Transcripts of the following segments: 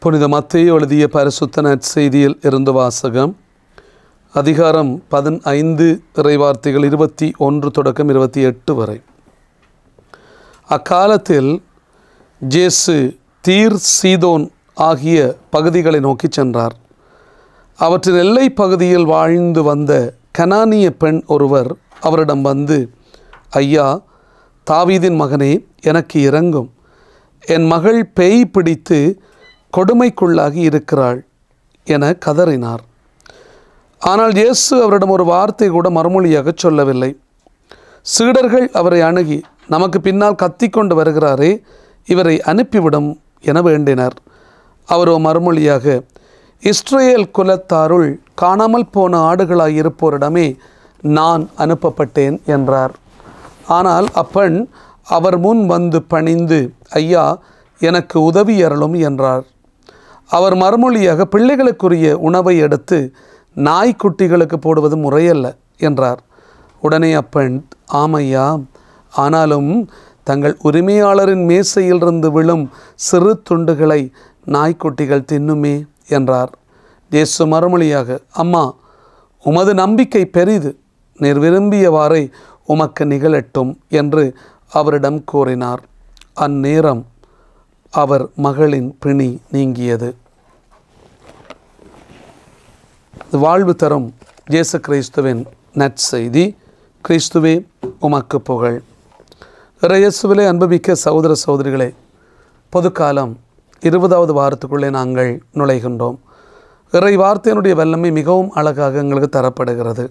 புனித மத்தேயு எழுதிய பரிசுத்த நற்செய்தியில் இருந்து வாசகம் அதிகாரம் பதினைந்து இறைவார்த்தைகள் இருபத்தி ஒன்று தொடக்கம் இருபத்தி எட்டு வரை அக்காலத்தில் ஜேசு தீர் சீதோன் ஆகிய பகுதிகளை நோக்கி சென்றார் அவற்றின் எல்லை பகுதியில் வாழ்ந்து வந்த கனானிய பெண் ஒருவர் அவரிடம் வந்து ஐயா தாவீதின் மகனே எனக்கு இறங்கும் என் மகள் பேய் பிடித்து கொடுமைக்குள்ளாகி இருக்கிறாள் என கதறினார் ஆனால் இயேசு அவரிடம் ஒரு வார்த்தை கூட மறுமொழியாக சொல்லவில்லை சீடர்கள் அவரை அணுகி நமக்கு பின்னால் கத்திக்கொண்டு வருகிறாரே இவரை அனுப்பிவிடும் என வேண்டினர் அவரோ மறுமொழியாக இஸ்ரேல் குலத்தாருள் காணாமல் போன ஆடுகளாய் இருப்போரிடமே நான் அனுப்பப்பட்டேன் என்றார் ஆனால் அப்பெண் அவர் முன் வந்து பணிந்து ஐயா எனக்கு உதவி அருளும் என்றார் அவர் மறுமொழியாக பிள்ளைகளுக்குரிய உணவை எடுத்து நாய்க்குட்டிகளுக்கு போடுவது முறையல்ல என்றார் உடனே அப்பெண் ஆமையா ஆனாலும் தங்கள் உரிமையாளரின் மேசையிலிருந்து விழும் சிறு துண்டுகளை நாய்க்குட்டிகள் தின்னுமே என்றார் இயேசு மறுமொழியாக அம்மா உமது நம்பிக்கை பெரிது நீர் விரும்பியவாறை உமக்கு நிகழட்டும் என்று அவரிடம் கூறினார் அந்நேரம் அவர் மகளின் பிணி நீங்கியது வாழ்வு தரும் இயேசு கிறிஸ்துவின் நற்செய்தி கிறிஸ்துவே உமக்கு புகழ் இறையேசுவிலே அன்புமிக்க சகோதர சகோதரிகளே பொதுக்காலம் இருபதாவது வாரத்துக்குள்ளே நாங்கள் நுழைகின்றோம் இறை வார்த்தையினுடைய வல்லமை மிகவும் அழகாக எங்களுக்கு தரப்படுகிறது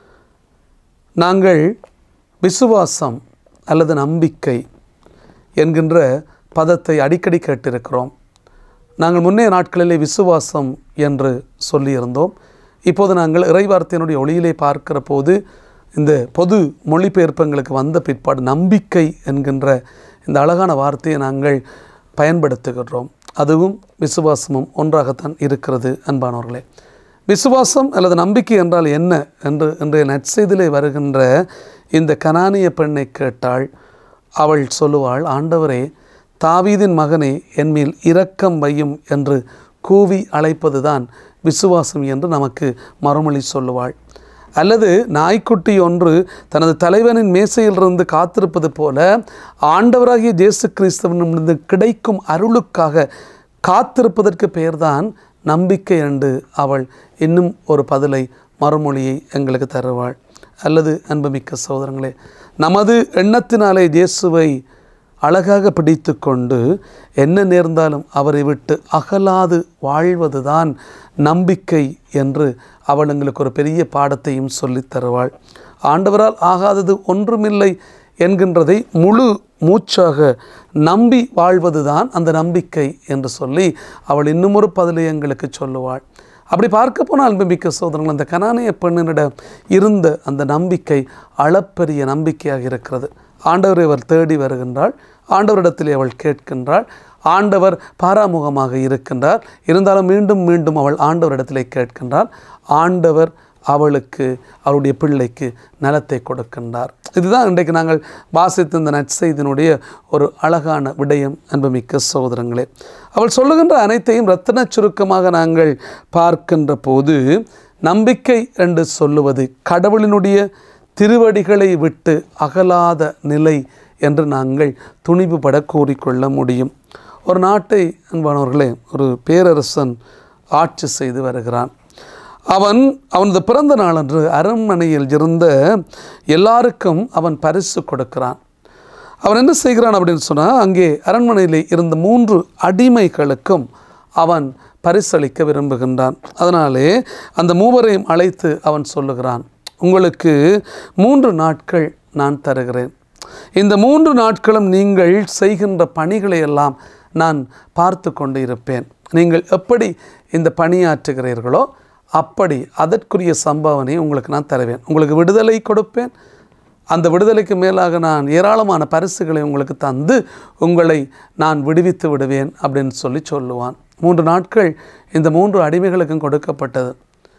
நாங்கள் விசுவாசம் அல்லது நம்பிக்கை என்கின்ற பதத்தை அடிக்கடி கேட்டிருக்கிறோம் நாங்கள் முன்னைய நாட்களிலே விசுவாசம் என்று சொல்லியிருந்தோம் இப்போது நாங்கள் இறைவார்த்தையினுடைய ஒளியிலே பார்க்கிற போது இந்த பொது மொழிபெயர்ப்பங்களுக்கு வந்த பிற்பாடு நம்பிக்கை என்கின்ற இந்த அழகான வார்த்தையை நாங்கள் பயன்படுத்துகிறோம் அதுவும் விசுவாசமும் ஒன்றாகத்தான் இருக்கிறது அன்பானவர்களே விசுவாசம் அல்லது நம்பிக்கை என்றால் என்ன என்று இன்றைய நற்செய்திலே வருகின்ற இந்த கனானிய பெண்ணை கேட்டாள் அவள் சொல்லுவாள் ஆண்டவரே தாவீதின் மகனே என்மேல் இரக்கம் வையும் என்று கூவி அழைப்பதுதான் விசுவாசம் என்று நமக்கு மறுமொழி சொல்லுவாள் அல்லது நாய்க்குட்டி ஒன்று தனது தலைவனின் மேசையிலிருந்து காத்திருப்பது போல ஆண்டவராகிய இயேசு கிறிஸ்தவனிடமிருந்து கிடைக்கும் அருளுக்காக காத்திருப்பதற்கு பெயர்தான் நம்பிக்கை என்று அவள் இன்னும் ஒரு பதிலை மறுமொழியை எங்களுக்கு தருவாள் அல்லது அன்புமிக்க சகோதரங்களே நமது எண்ணத்தினாலே இயேசுவை அழகாக பிடித்து கொண்டு என்ன நேர்ந்தாலும் அவரை விட்டு அகலாது வாழ்வதுதான் நம்பிக்கை என்று அவள் எங்களுக்கு ஒரு பெரிய பாடத்தையும் சொல்லித் தருவாள் ஆண்டவரால் ஆகாதது ஒன்றுமில்லை என்கின்றதை முழு மூச்சாக நம்பி வாழ்வதுதான் அந்த நம்பிக்கை என்று சொல்லி அவள் இன்னும் ஒரு பதிலை எங்களுக்கு சொல்லுவாள் அப்படி பார்க்க போனால் அன்புமிக்க சோதரங்கள் அந்த கனானிய பெண்ணினிடம் இருந்த அந்த நம்பிக்கை அளப்பெரிய நம்பிக்கையாக இருக்கிறது ஆண்டவரை அவர் தேடி வருகின்றாள் ஆண்டவரிடத்திலே அவள் கேட்கின்றாள் ஆண்டவர் பாராமுகமாக இருக்கின்றார் இருந்தாலும் மீண்டும் மீண்டும் அவள் ஆண்டவரிடத்திலே கேட்கின்றாள் ஆண்டவர் அவளுக்கு அவருடைய பிள்ளைக்கு நலத்தை கொடுக்கின்றார் இதுதான் இன்றைக்கு நாங்கள் வாசித்த இந்த நற்செய்தினுடைய ஒரு அழகான விடயம் அன்புமிக்க சகோதரங்களே அவள் சொல்லுகின்ற அனைத்தையும் ரத்தன சுருக்கமாக நாங்கள் பார்க்கின்ற போது நம்பிக்கை என்று சொல்லுவது கடவுளினுடைய திருவடிகளை விட்டு அகலாத நிலை என்று நாங்கள் துணிவுபட கூறிக்கொள்ள முடியும் ஒரு நாட்டை அன்பானவர்களே ஒரு பேரரசன் ஆட்சி செய்து வருகிறான் அவன் அவனது பிறந்த நாளன்று அரண்மனையில் இருந்த எல்லாருக்கும் அவன் பரிசு கொடுக்கிறான் அவன் என்ன செய்கிறான் அப்படின்னு சொன்னால் அங்கே அரண்மனையில் இருந்த மூன்று அடிமைகளுக்கும் அவன் பரிசளிக்க விரும்புகின்றான் அதனாலே அந்த மூவரையும் அழைத்து அவன் சொல்லுகிறான் உங்களுக்கு மூன்று நாட்கள் நான் தருகிறேன் இந்த மூன்று நாட்களும் நீங்கள் செய்கின்ற பணிகளை எல்லாம் நான் பார்த்து கொண்டு இருப்பேன் நீங்கள் எப்படி இந்த பணியாற்றுகிறீர்களோ அப்படி அதற்குரிய சம்பாவனை உங்களுக்கு நான் தருவேன் உங்களுக்கு விடுதலை கொடுப்பேன் அந்த விடுதலைக்கு மேலாக நான் ஏராளமான பரிசுகளை உங்களுக்கு தந்து உங்களை நான் விடுவித்து விடுவேன் அப்படின்னு சொல்லி சொல்லுவான் மூன்று நாட்கள் இந்த மூன்று அடிமைகளுக்கும் கொடுக்கப்பட்டது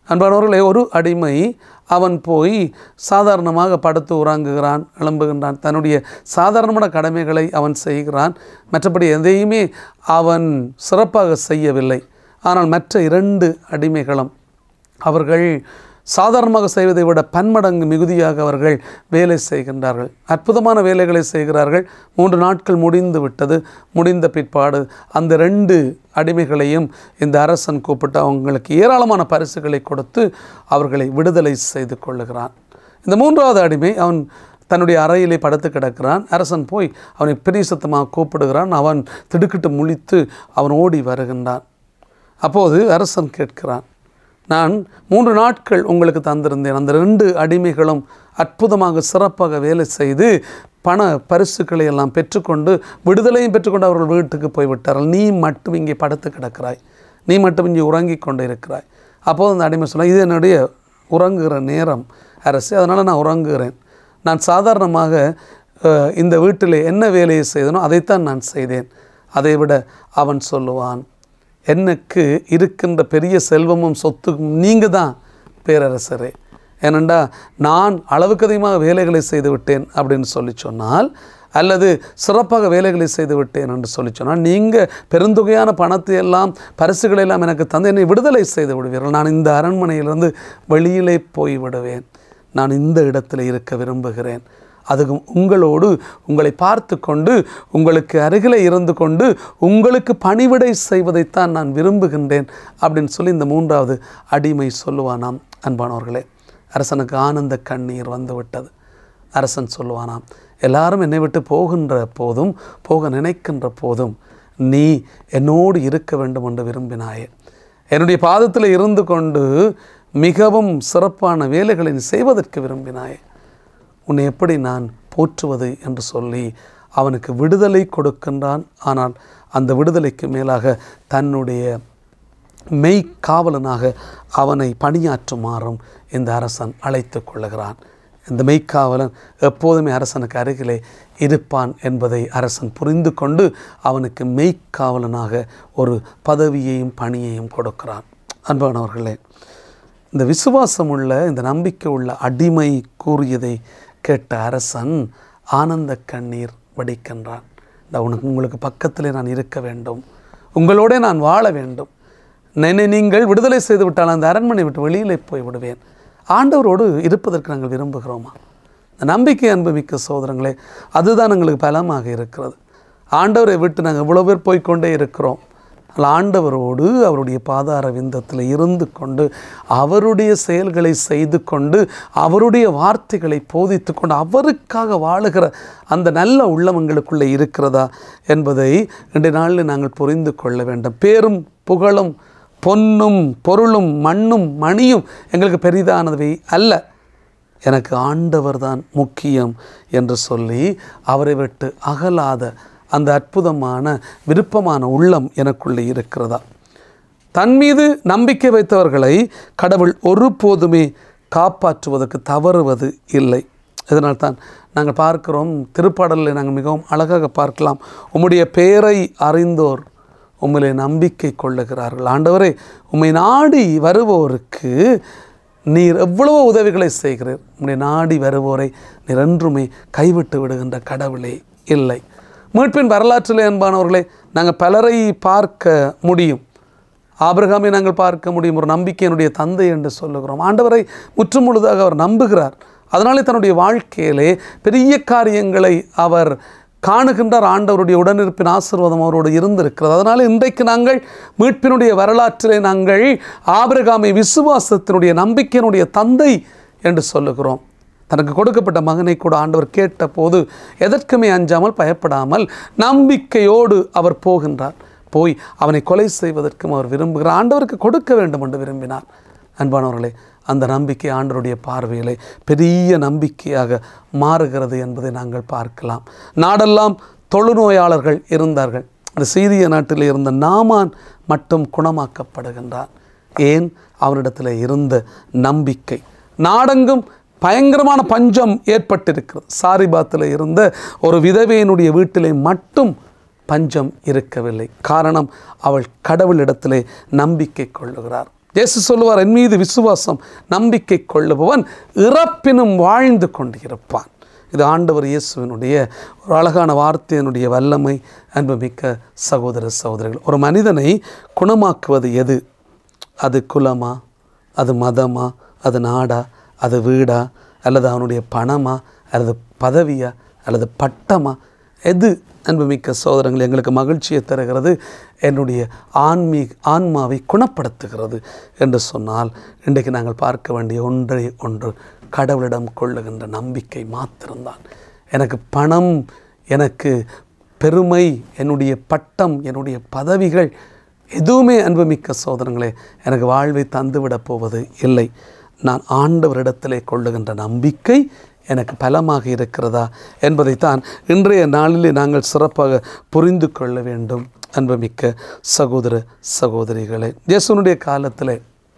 அன்பானவர்களே ஒரு அடிமை அவன் போய் சாதாரணமாக படுத்து உறங்குகிறான் எழும்புகின்றான் தன்னுடைய சாதாரணமான கடமைகளை அவன் செய்கிறான் மற்றபடி எதையுமே அவன் சிறப்பாக செய்யவில்லை ஆனால் மற்ற இரண்டு அடிமைகளும் அவர்கள் சாதாரணமாக செய்வதை விட பன்மடங்கு மிகுதியாக அவர்கள் வேலை செய்கின்றார்கள் அற்புதமான வேலைகளை செய்கிறார்கள் மூன்று நாட்கள் முடிந்து விட்டது முடிந்த பிற்பாடு அந்த ரெண்டு அடிமைகளையும் இந்த அரசன் கூப்பிட்டு அவங்களுக்கு ஏராளமான பரிசுகளை கொடுத்து அவர்களை விடுதலை செய்து கொள்ளுகிறான் இந்த மூன்றாவது அடிமை அவன் தன்னுடைய அறையிலே படுத்து கிடக்கிறான் அரசன் போய் அவனை பெரிய சத்தமாக கூப்பிடுகிறான் அவன் திடுக்கிட்டு முழித்து அவன் ஓடி வருகின்றான் அப்போது அரசன் கேட்கிறான் நான் மூன்று நாட்கள் உங்களுக்கு தந்திருந்தேன் அந்த ரெண்டு அடிமைகளும் அற்புதமாக சிறப்பாக வேலை செய்து பண பரிசுகளை எல்லாம் பெற்றுக்கொண்டு விடுதலையும் பெற்றுக்கொண்டு அவர்கள் வீட்டுக்கு போய்விட்டார்கள் நீ மட்டும் இங்கே படுத்து கிடக்கிறாய் நீ மட்டும் இங்கே உறங்கிக் கொண்டு இருக்கிறாய் அப்போது அந்த அடிமை சொன்ன இது என்னுடைய உறங்குகிற நேரம் அரசு அதனால் நான் உறங்குகிறேன் நான் சாதாரணமாக அஹ், இந்த வீட்டில் என்ன வேலையை செய்தனோ அதைத்தான் நான் செய்தேன் அதைவிட அவன் சொல்லுவான் எனக்கு இருக்கின்ற பெரிய செல்வமும் சொத்தும் நீங்கள் தான் பேரரசரே ஏனெண்டா நான் அளவுக்கு அதிகமாக வேலைகளை செய்து விட்டேன் அப்படின்னு சொல்லி சொன்னால் அல்லது சிறப்பாக வேலைகளை செய்து விட்டேன் என்று சொல்லி சொன்னால் நீங்கள் பெருந்தொகையான பணத்தை எல்லாம் பரிசுகளை எல்லாம் எனக்கு தந்து என்னை விடுதலை செய்து விடுவீர்கள் நான் இந்த அரண்மனையிலிருந்து வெளியிலே போய் விடுவேன் நான் இந்த இடத்துல இருக்க விரும்புகிறேன் அதுக்கு உங்களோடு உங்களை பார்த்து கொண்டு உங்களுக்கு அருகிலே இருந்து கொண்டு உங்களுக்கு பணிவிடை செய்வதைத்தான் நான் விரும்புகின்றேன் அப்படின்னு சொல்லி இந்த மூன்றாவது அடிமை சொல்லுவானாம் அன்பானவர்களே அரசனுக்கு ஆனந்த கண்ணீர் வந்து விட்டது அரசன் சொல்லுவானாம் எல்லாரும் என்னை விட்டு போகின்ற போதும் போக நினைக்கின்ற போதும் நீ என்னோடு இருக்க வேண்டும் என்று விரும்பினாயே என்னுடைய பாதத்தில் இருந்து கொண்டு மிகவும் சிறப்பான வேலைகளை நீ செய்வதற்கு விரும்பினாயே உன்னை எப்படி நான் போற்றுவது என்று சொல்லி அவனுக்கு விடுதலை கொடுக்கின்றான் ஆனால் அந்த விடுதலைக்கு மேலாக தன்னுடைய மெய்க்காவலனாக அவனை பணியாற்றுமாறும் இந்த அரசன் அழைத்து கொள்ளுகிறான் இந்த மெய்க்காவலன் எப்போதுமே அரசனுக்கு அருகிலே இருப்பான் என்பதை அரசன் புரிந்து கொண்டு அவனுக்கு மெய்க்காவலனாக ஒரு பதவியையும் பணியையும் கொடுக்கிறான் அன்பானவர்களே இந்த விசுவாசம் உள்ள இந்த நம்பிக்கை உள்ள அடிமை கூறியதை கேட்ட அரசன் ஆனந்த கண்ணீர் வடிக்கின்றான் இந்த உனக்கு உங்களுக்கு பக்கத்திலே நான் இருக்க வேண்டும் உங்களோட நான் வாழ வேண்டும் என்னை நீங்கள் விடுதலை செய்து விட்டால் அந்த அரண்மனை விட்டு வெளியிலே போய் விடுவேன் ஆண்டவரோடு இருப்பதற்கு நாங்கள் விரும்புகிறோமா இந்த நம்பிக்கை அன்புமிக்க சோதரங்களே அதுதான் எங்களுக்கு பலமாக இருக்கிறது ஆண்டவரை விட்டு நாங்கள் இவ்வளோ பேர் போய்க்கொண்டே இருக்கிறோம் ஆனால் ஆண்டவரோடு அவருடைய பாதார விந்தத்தில் இருந்து கொண்டு அவருடைய செயல்களை செய்து கொண்டு அவருடைய வார்த்தைகளை போதித்து கொண்டு அவருக்காக வாழுகிற அந்த நல்ல உள்ளம் எங்களுக்குள்ளே இருக்கிறதா என்பதை இன்றைய நாளில் நாங்கள் புரிந்து கொள்ள வேண்டும் பேரும் புகழும் பொன்னும் பொருளும் மண்ணும் மணியும் எங்களுக்கு பெரிதானவை அல்ல எனக்கு ஆண்டவர் தான் முக்கியம் என்று சொல்லி அவரை விட்டு அகலாத அந்த அற்புதமான விருப்பமான உள்ளம் எனக்குள்ளே இருக்கிறதா தன் மீது நம்பிக்கை வைத்தவர்களை கடவுள் ஒருபோதுமே காப்பாற்றுவதற்கு தவறுவது இல்லை இதனால் தான் நாங்கள் பார்க்கிறோம் திருப்பாடலில் நாங்கள் மிகவும் அழகாக பார்க்கலாம் உம்முடைய பெயரை அறிந்தோர் உம்மிலே நம்பிக்கை கொள்ளுகிறார்கள் ஆண்டவரே உம்மை நாடி வருவோருக்கு நீர் எவ்வளவோ உதவிகளை செய்கிறீர் உம்முடைய நாடி வருவோரை நீர் என்றுமே கைவிட்டு விடுகின்ற கடவுளே இல்லை மீட்பின் வரலாற்றிலே அன்பானவர்களே நாங்கள் பலரை பார்க்க முடியும் ஆபிரகாமை நாங்கள் பார்க்க முடியும் ஒரு நம்பிக்கையினுடைய தந்தை என்று சொல்லுகிறோம் ஆண்டவரை முற்றும் முழுதாக அவர் நம்புகிறார் அதனாலே தன்னுடைய வாழ்க்கையிலே பெரிய காரியங்களை அவர் காணுகின்றார் ஆண்டவருடைய உடனிருப்பின் ஆசீர்வாதம் அவரோடு இருந்திருக்கிறது அதனால் இன்றைக்கு நாங்கள் மீட்பினுடைய வரலாற்றிலே நாங்கள் ஆபிரகாமை விசுவாசத்தினுடைய நம்பிக்கையினுடைய தந்தை என்று சொல்லுகிறோம் தனக்கு கொடுக்கப்பட்ட மகனை கூட ஆண்டவர் கேட்ட போது எதற்குமே அஞ்சாமல் பயப்படாமல் நம்பிக்கையோடு அவர் போகின்றார் போய் அவனை கொலை செய்வதற்கும் அவர் விரும்புகிறார் ஆண்டவருக்கு கொடுக்க வேண்டும் என்று விரும்பினார் அன்பானவர்களே அந்த நம்பிக்கை ஆண்டவருடைய பார்வையிலே பெரிய நம்பிக்கையாக மாறுகிறது என்பதை நாங்கள் பார்க்கலாம் நாடெல்லாம் தொழுநோயாளர்கள் இருந்தார்கள் அந்த சீரிய நாட்டில் இருந்த நாமான் மட்டும் குணமாக்கப்படுகின்றார் ஏன் அவனிடத்தில் இருந்த நம்பிக்கை நாடெங்கும் பயங்கரமான பஞ்சம் ஏற்பட்டிருக்கிறது சாரிபாத்தில் இருந்த ஒரு விதவையினுடைய வீட்டிலே மட்டும் பஞ்சம் இருக்கவில்லை காரணம் அவள் கடவுளிடத்திலே நம்பிக்கை கொள்ளுகிறார் இயேசு சொல்லுவார் என் மீது விசுவாசம் நம்பிக்கை கொள்ளுபவன் இறப்பினும் வாழ்ந்து கொண்டிருப்பான் இது ஆண்டவர் இயேசுவினுடைய ஒரு அழகான வார்த்தையினுடைய வல்லமை அன்புமிக்க சகோதர சகோதரிகள் ஒரு மனிதனை குணமாக்குவது எது அது குலமா அது மதமா அது நாடா அது வீடா அல்லது அவனுடைய பணமா அல்லது பதவியா அல்லது பட்டமா எது அன்புமிக்க சோதரங்கள் எங்களுக்கு மகிழ்ச்சியை தருகிறது என்னுடைய ஆன்மீக ஆன்மாவை குணப்படுத்துகிறது என்று சொன்னால் இன்றைக்கு நாங்கள் பார்க்க வேண்டிய ஒன்றை ஒன்று கடவுளிடம் கொள்ளுகின்ற நம்பிக்கை மாத்திரம்தான் எனக்கு பணம் எனக்கு பெருமை என்னுடைய பட்டம் என்னுடைய பதவிகள் எதுவுமே அன்புமிக்க சோதனங்களே எனக்கு வாழ்வை தந்துவிடப் போவது இல்லை நான் ஆண்டவரிடத்திலே கொள்ளுகின்ற நம்பிக்கை எனக்கு பலமாக இருக்கிறதா என்பதைத்தான் இன்றைய நாளிலே நாங்கள் சிறப்பாக புரிந்து கொள்ள வேண்டும் அன்புமிக்க சகோதர சகோதரிகளே இயேசுனுடைய காலத்திலே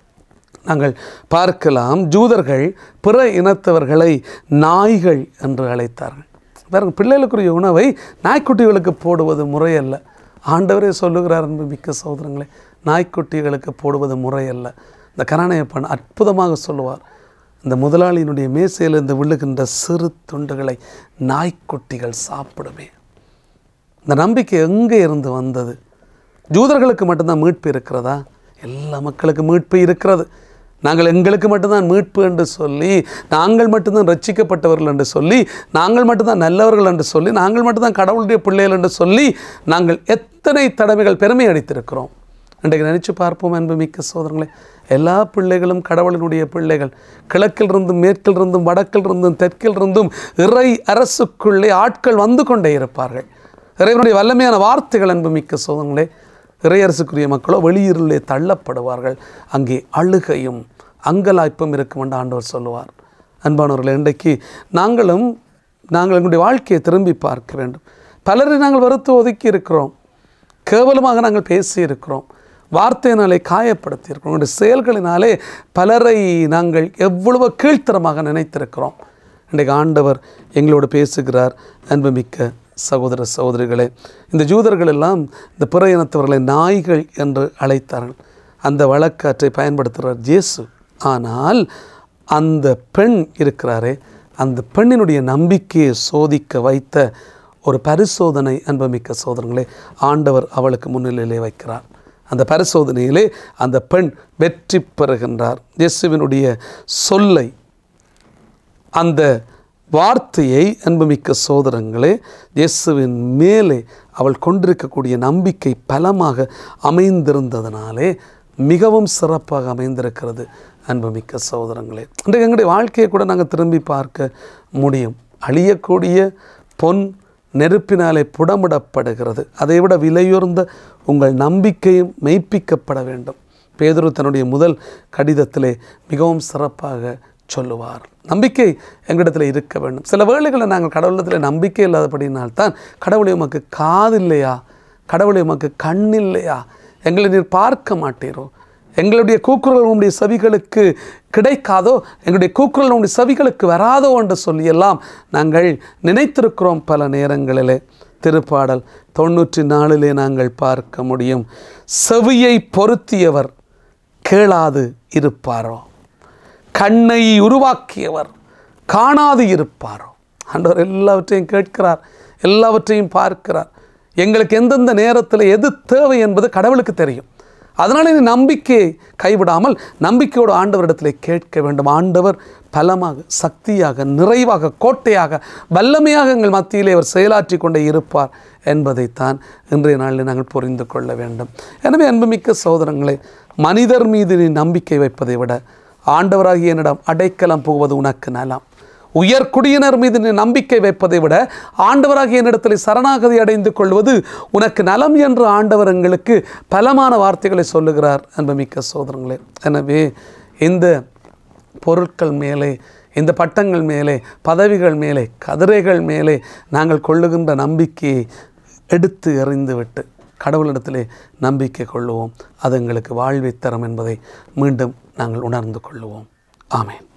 நாங்கள் பார்க்கலாம் ஜூதர்கள் பிற இனத்தவர்களை நாய்கள் என்று அழைத்தார்கள் பாருங்க பிள்ளைகளுக்குரிய உணவை நாய்க்குட்டிகளுக்கு போடுவது முறையல்ல ஆண்டவரே சொல்லுகிறார் அன்பு மிக்க சகோதரங்களே நாய்க்குட்டிகளுக்கு போடுவது முறையல்ல இந்த கரணயப்பன் அற்புதமாக சொல்லுவார் இந்த முதலாளியினுடைய மேசையிலிருந்து விழுகின்ற சிறு துண்டுகளை நாய்க்குட்டிகள் சாப்பிடுமே இந்த நம்பிக்கை எங்கே இருந்து வந்தது ஜூதர்களுக்கு மட்டும்தான் மீட்பு இருக்கிறதா எல்லா மக்களுக்கும் மீட்பு இருக்கிறது நாங்கள் எங்களுக்கு மட்டும்தான் மீட்பு என்று சொல்லி நாங்கள் மட்டும்தான் ரட்சிக்கப்பட்டவர்கள் என்று சொல்லி நாங்கள் மட்டும்தான் நல்லவர்கள் என்று சொல்லி நாங்கள் மட்டும்தான் கடவுளுடைய பிள்ளைகள் என்று சொல்லி நாங்கள் எத்தனை தடவைகள் பெருமை அடித்திருக்கிறோம் இன்றைக்கு நினைச்சு பார்ப்போம் அன்பு மிக்க சோதரங்களே எல்லா பிள்ளைகளும் கடவுளினுடைய பிள்ளைகள் கிழக்கில் இருந்தும் மேற்கில் இருந்தும் வடக்கில் இருந்தும் தெற்கில் இருந்தும் இறை அரசுக்குள்ளே ஆட்கள் வந்து கொண்டே இருப்பார்கள் இறைவனுடைய வல்லமையான வார்த்தைகள் அன்பு மிக்க சோதரங்களே இறையரசுக்குரிய மக்களோ வெளியூரிலே தள்ளப்படுவார்கள் அங்கே அழுகையும் அங்கலாய்ப்பும் இருக்கும் என்று ஆண்டவர் சொல்லுவார் அன்பானவர்களே இன்றைக்கு நாங்களும் நாங்கள் எங்களுடைய வாழ்க்கையை திரும்பி பார்க்க வேண்டும் பலரை நாங்கள் வெறுத்து ஒதுக்கி இருக்கிறோம் கேவலமாக நாங்கள் பேசி இருக்கிறோம் வார்த்தையினாலே காயப்படுத்தி இருக்கிறோம் எங்களுடைய செயல்களினாலே பலரை நாங்கள் எவ்வளவு கீழ்த்தரமாக நினைத்திருக்கிறோம் இன்றைக்கு ஆண்டவர் எங்களோடு பேசுகிறார் அன்புமிக்க சகோதர சகோதரிகளே இந்த ஜூதர்கள் எல்லாம் இந்த பிற இனத்தவர்களை நாய்கள் என்று அழைத்தார்கள் அந்த வழக்காற்றை பயன்படுத்துகிறார் இயேசு ஆனால் அந்த பெண் இருக்கிறாரே அந்த பெண்ணினுடைய நம்பிக்கையை சோதிக்க வைத்த ஒரு பரிசோதனை அன்புமிக்க சோதரங்களே ஆண்டவர் அவளுக்கு முன்னிலையிலே வைக்கிறார் அந்த பரிசோதனையிலே அந்த பெண் வெற்றி பெறுகின்றார் இயேசுவினுடைய சொல்லை அந்த வார்த்தையை அன்புமிக்க சோதரங்களே இயேசுவின் மேலே அவள் கொண்டிருக்கக்கூடிய நம்பிக்கை பலமாக அமைந்திருந்ததனாலே மிகவும் சிறப்பாக அமைந்திருக்கிறது அன்புமிக்க சோதரங்களே இன்றைக்கு எங்களுடைய வாழ்க்கையை கூட நாங்கள் திரும்பி பார்க்க முடியும் அழியக்கூடிய பொன் நெருப்பினாலே புடமிடப்படுகிறது அதைவிட விலையுறந்த உங்கள் நம்பிக்கையும் மெய்ப்பிக்கப்பட வேண்டும் பேதுரு தன்னுடைய முதல் கடிதத்திலே மிகவும் சிறப்பாக சொல்லுவார் நம்பிக்கை எங்களிடத்தில் இருக்க வேண்டும் சில வேளைகளில் நாங்கள் கடவுளத்தில் நம்பிக்கை இல்லாதபடினால்தான் கடவுளை உமக்கு காது இல்லையா கடவுளை உமக்கு கண் இல்லையா எங்களை நீர் பார்க்க மாட்டீரோ எங்களுடைய கூக்குரல் உங்களுடைய செவிகளுக்கு கிடைக்காதோ எங்களுடைய கூக்குரல் உங்களுடைய செவிகளுக்கு வராதோ என்று சொல்லியெல்லாம் நாங்கள் நினைத்திருக்கிறோம் பல நேரங்களிலே திருப்பாடல் தொண்ணூற்றி நாலிலே நாங்கள் பார்க்க முடியும் செவியை பொருத்தியவர் கேளாது இருப்பாரோ கண்ணை உருவாக்கியவர் காணாது இருப்பாரோ ஆண்டவர் எல்லாவற்றையும் கேட்கிறார் எல்லாவற்றையும் பார்க்கிறார் எங்களுக்கு எந்தெந்த நேரத்தில் எது தேவை என்பது கடவுளுக்கு தெரியும் அதனால் நீ நம்பிக்கையை கைவிடாமல் நம்பிக்கையோடு ஆண்டவரிடத்தில் கேட்க வேண்டும் ஆண்டவர் பலமாக சக்தியாக நிறைவாக கோட்டையாக வல்லமையாக எங்கள் மத்தியிலே அவர் செயலாற்றி கொண்டே இருப்பார் என்பதைத்தான் இன்றைய நாளில் நாங்கள் புரிந்து கொள்ள வேண்டும் எனவே அன்புமிக்க சோதரங்களே மனிதர் மீது நீ நம்பிக்கை வைப்பதை விட ஆண்டவராகிய என்னிடம் அடைக்கலம் புகுவது உனக்கு நலம் உயர்குடியினர் மீது நீ நம்பிக்கை வைப்பதை விட ஆண்டவராகிய என்னிடத்தில் சரணாகதி அடைந்து கொள்வது உனக்கு நலம் என்று ஆண்டவர் எங்களுக்கு பலமான வார்த்தைகளை சொல்லுகிறார் அன்புமிக்க சோதரங்களே எனவே இந்த பொருட்கள் மேலே இந்த பட்டங்கள் மேலே பதவிகள் மேலே கதிரைகள் மேலே நாங்கள் கொள்ளுகின்ற நம்பிக்கையை எடுத்து எறிந்துவிட்டு கடவுளிடத்திலே நம்பிக்கை கொள்ளுவோம் அது எங்களுக்கு வாழ்வை தரும் என்பதை மீண்டும் நாங்கள் உணர்ந்து கொள்ளுவோம் ஆமென்